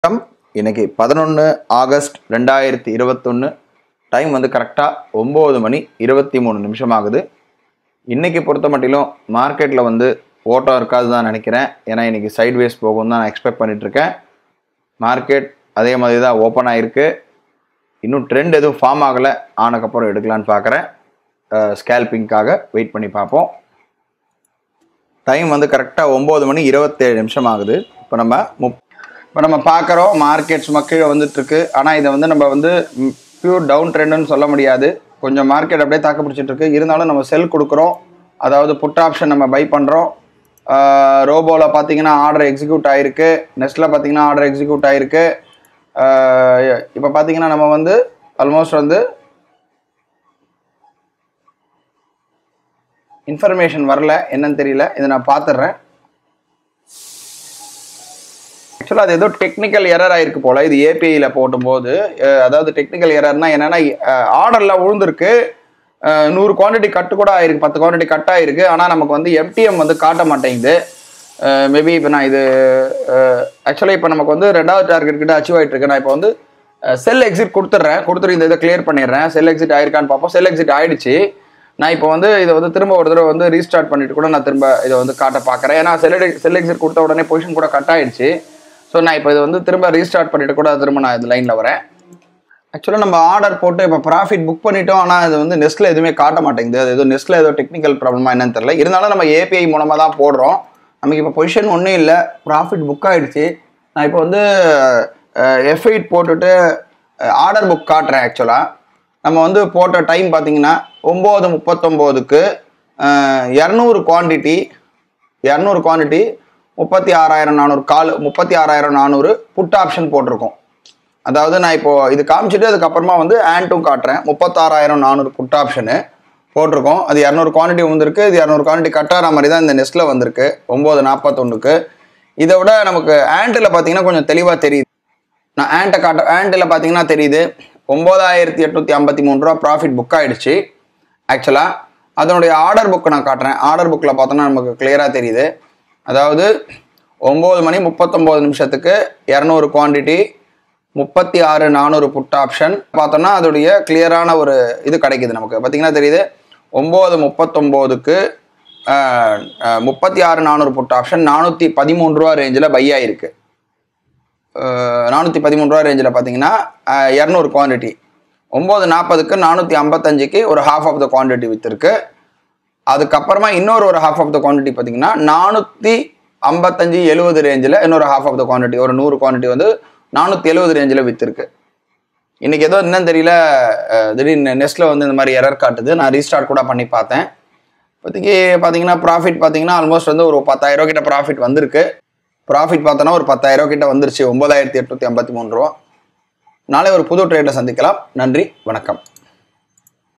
வணக்கம் இன்னைக்கு பதினொன்று ஆகஸ்ட் ரெண்டாயிரத்தி இருபத்தொன்று டைம் வந்து கரெக்டாக ஒம்பது மணி இருபத்தி மூணு நிமிஷம் ஆகுது இன்னைக்கு பொறுத்த மட்டிலும் மார்க்கெட்டில் வந்து ஓட்டம் இருக்காது தான் நினைக்கிறேன் ஏன்னா இன்னைக்கு சைட்வேஸ் போகும் தான் நான் எக்ஸ்பெக்ட் பண்ணிட்டு இருக்கேன் மார்க்கெட் அதே மாதிரி தான் ஓப்பன் ஆகிருக்கு இன்னும் ட்ரெண்ட் எதுவும் ஃபார்ம் ஆகலை ஆனக்கப்புறம் எடுக்கலான்னு பார்க்குறேன் ஸ்கேல்பிங்காக வெயிட் பண்ணி பார்ப்போம் டைம் வந்து கரெக்டாக ஒம்பது மணி இருபத்தேழு நிமிஷம் ஆகுது இப்போ நம்ம முப் இப்போ நம்ம பார்க்குறோம் மார்க்கெட் சும்மா கீழே வந்துட்டுருக்கு ஆனால் இதை வந்து நம்ம வந்து பியூர் டவுன் ட்ரெண்டுன்னு சொல்ல முடியாது கொஞ்சம் மார்க்கெட் அப்படியே தாக்கு பிடிச்சிட்டு இருக்கு இருந்தாலும் நம்ம செல் கொடுக்குறோம் அதாவது புட் ஆப்ஷன் நம்ம பை பண்ணுறோம் ரோபோவில் பார்த்தீங்கன்னா ஆர்டர் எக்ஸிக்யூட் ஆகிருக்கு நெஸ்ட்டில் பார்த்தீங்கன்னா ஆர்டர் எக்ஸிக்யூட் ஆகிருக்கு இப்போ பார்த்தீங்கன்னா நம்ம வந்து ஆல்மோஸ்ட் வந்து இன்ஃபர்மேஷன் வரல என்னன்னு தெரியல இதை நான் பார்த்துடுறேன் ஆக்சுவலாக அது ஏதோ டெக்னிக்கல் எரர் ஆயிருக்கு போல இது ஏபிஐயில் போடும்போது அஹ், அதாவது டெக்னிக்கல் எரர்னா என்னன்னா ஆர்டரில் விழுந்திருக்கு அஹ், நூறு குவான்டிட்டி கட்டு கூட ஆயிருக்கு பத்து குவான்டிட்டி கட் ஆயிருக்கு ஆனால் நமக்கு வந்து எம்டிஎம் வந்து காட்ட மாட்டேங்குது மேபி இப்போ நான் இது ஆக்சுவலாக இப்போ நமக்கு வந்து ரெண்டாவது டார்கெட் கிட்ட அச்சீவ் ஆயிட்டு இருக்கு நான் இப்போ வந்து செல் எக்ஸிட் கொடுத்துட்றேன் கொடுத்துட்டு இந்த இதை கிளியர் பண்ணிடுறேன் செல் எக்ஸிட் ஆயிருக்கான்னு பார்ப்போம் செல் எக்ஸிட் ஆயிடுச்சு நான் இப்போ வந்து இதை வந்து திரும்ப ஒரு தடவை வந்து ரீஸ்டார்ட் பண்ணிட்டு கூட நான் திரும்ப இதை வந்து காட்ட பார்க்குறேன் ஏன்னா செல் செல் எக்ஸிட் கொடுத்த உடனே பொசிஷன் கூட கட் ஆயிடுச்சு ஸோ நான் இப்போ இதை வந்து திரும்ப ரீஸ்டார்ட் பண்ணிட்டு கூட திரும்ப நான் இது லைனில் வரேன் ஆக்சுவலாக நம்ம ஆர்டர் போட்டு இப்போ ப்ராஃபிட் புக் பண்ணிட்டோம் ஆனால் அது வந்து நெஸ்ட்டில் எதுவுமே காட்ட மாட்டேங்குது அது ஏதோ நெஸ்ட்டில் ஏதோ டெக்னிக்கல் ப்ராப்ளமா என்னன்னு தெரியல இருந்தாலும் நம்ம ஏபிஐ மூலமாக தான் போடுறோம் நமக்கு இப்போ பொசிஷன் ஒன்றும் இல்லை ப்ராஃபிட் புக் ஆயிடுச்சு நான் இப்போ வந்து எஃப் எயிட் போட்டுட்டு ஆர்டர் புக் காட்டுறேன் ஆக்சுவலாக நம்ம வந்து போட்ட டைம் பார்த்தீங்கன்னா ஒம்பது முப்பத்தொம்போதுக்கு இரநூறு குவான்டிட்டி இரநூறு குவான்டிட்டி முப்பத்தி ஆறாயிரம் நானூறு கால் முப்பத்தி ஆறாயிரம் நானூறு புட் ஆப்ஷன் போட்டிருக்கோம் அதாவது நான் இப்போ இது காமிச்சிட்டு அதுக்கப்புறமா வந்து ஆன்ட்டும் காட்டுறேன் முப்பத்தாறாயிரம் நானூறு புட் ஆப்ஷனு போட்டிருக்கோம் அது இரநூறு குவான்டிட்டி வந்திருக்கு இது இரநூறு குவான்டிட்டி கட்டார மாதிரி தான் இந்த நெஸ்ட்டில் வந்திருக்கு ஒம்பது நாற்பத்தொன்றுக்கு இதை விட நமக்கு ஆண்டில் பார்த்தீங்கன்னா கொஞ்சம் தெளிவாக தெரியுது நான் ஆண்ட்டை காட்ட ஆண்டில் பார்த்தீங்கன்னா தெரியுது ஒம்பதாயிரத்தி எட்நூற்றி ஐம்பத்தி மூணு ரூபா ப்ராஃபிட் புக் ஆயிடுச்சு ஆக்சுவலாக அதனுடைய ஆர்டர் புக்கை நான் காட்டுறேன் ஆர்டர் புக்கில் பார்த்தோன்னா நமக்கு கிளியராக தெரியுது அதாவது ஒம்பது மணி முப்பத்தொம்போது நிமிஷத்துக்கு இரநூறு குவான்டிட்டி முப்பத்தி ஆறு நானூறு புட் ஆப்ஷன் பார்த்தோன்னா அதோடைய கிளியரான ஒரு இது கிடைக்குது நமக்கு பார்த்தீங்கன்னா தெரியுது ஒம்பது முப்பத்தொம்போதுக்கு முப்பத்தி ஆறு நானூறு புட் ஆப்ஷன் நானூற்றி பதிமூணு ரூபா ரேஞ்சில் பை ஆயிருக்கு நானூற்றி பதிமூணு ரூபா ரேஞ்சில் பார்த்தீங்கன்னா இரநூறு குவான்டிட்டி ஒம்பது நாற்பதுக்கு நானூற்றி ஐம்பத்தஞ்சுக்கு ஒரு ஹாஃப் ஆஃப் த குவான்டிட்டி விற்றுருக்கு அதுக்கப்புறமா இன்னொரு ஒரு ஹாஃப் ஆஃப் த குவான்டிட்டி பார்த்தீங்கன்னா நானூற்றி ஐம்பத்தஞ்சு எழுபது ரேஞ்சில் இன்னொரு ஹாஃப் ஆஃப் த குவான்டிட்டி ஒரு நூறு குவான்டிட்டி வந்து நானூற்றி எழுபது ரேஞ்சில் விற்றுருக்கு இன்றைக்கி ஏதோ என்னன்னு தெரியல அஹ், திடீர்னு நெஸ்ட்டில் வந்து இந்த மாதிரி எரர் காட்டுது நான் ரீஸ்டார்ட் கூட பண்ணி பார்த்தேன் இப்போதைக்கு பார்த்தீங்கன்னா ப்ராஃபிட் பார்த்தீங்கன்னா ஆல்மோஸ்ட் வந்து ஒரு பத்தாயிரம் கிட்ட ப்ராஃபிட் வந்திருக்கு ப்ராஃபிட் பார்த்தோன்னா ஒரு பத்தாயிரம் கிட்ட வந்துருச்சு ஒன்பதாயிரத்தி எட்நூற்றி ஐம்பத்தி மூணு ரூபா நாளை ஒரு புது ட்ரேடை சந்திக்கலாம் நன்றி வணக்கம்